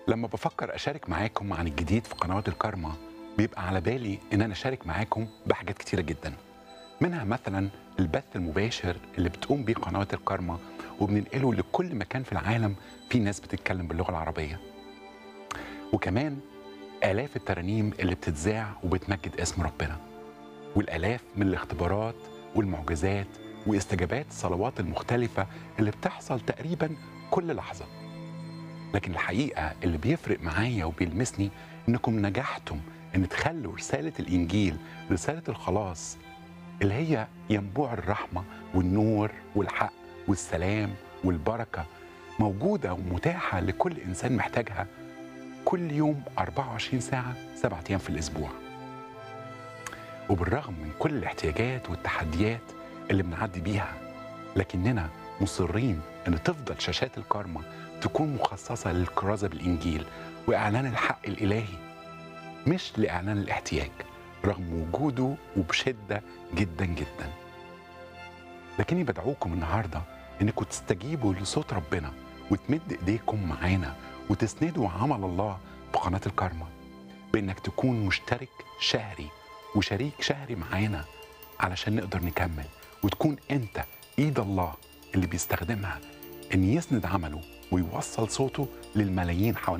لما بفكر اشارك معاكم عن الجديد في قنوات الكارما بيبقى على بالي ان انا اشارك معاكم بحاجات كتيره جدا منها مثلا البث المباشر اللي بتقوم بيه قنوات الكارما وبننقله لكل مكان في العالم في ناس بتتكلم باللغه العربيه وكمان آلاف الترانيم اللي بتتذاع وبتمجد اسم ربنا والآلاف من الاختبارات والمعجزات واستجابات الصلوات المختلفة اللي بتحصل تقريبا كل لحظة لكن الحقيقة اللي بيفرق معايا وبيلمسني إنكم نجحتم إن تخلوا رسالة الإنجيل رسالة الخلاص اللي هي ينبوع الرحمة والنور والحق والسلام والبركة موجودة ومتاحة لكل إنسان محتاجها كل يوم 24 ساعة سبعة أيام في الأسبوع وبالرغم من كل الاحتياجات والتحديات اللي بنعدي بيها لكننا مصرين أن تفضل شاشات الكارما تكون مخصصة للكرازة بالإنجيل وإعلان الحق الإلهي مش لإعلان الاحتياج رغم وجوده وبشدة جدا جدا لكني بدعوكم النهاردة أنكم تستجيبوا لصوت ربنا وتمد إيديكم معانا وتسندوا عمل الله بقناة الكارما بإنك تكون مشترك شهري وشريك شهري معانا علشان نقدر نكمل وتكون أنت إيد الله اللي بيستخدمها إن يسند عمله ويوصل صوته للملايين حوالين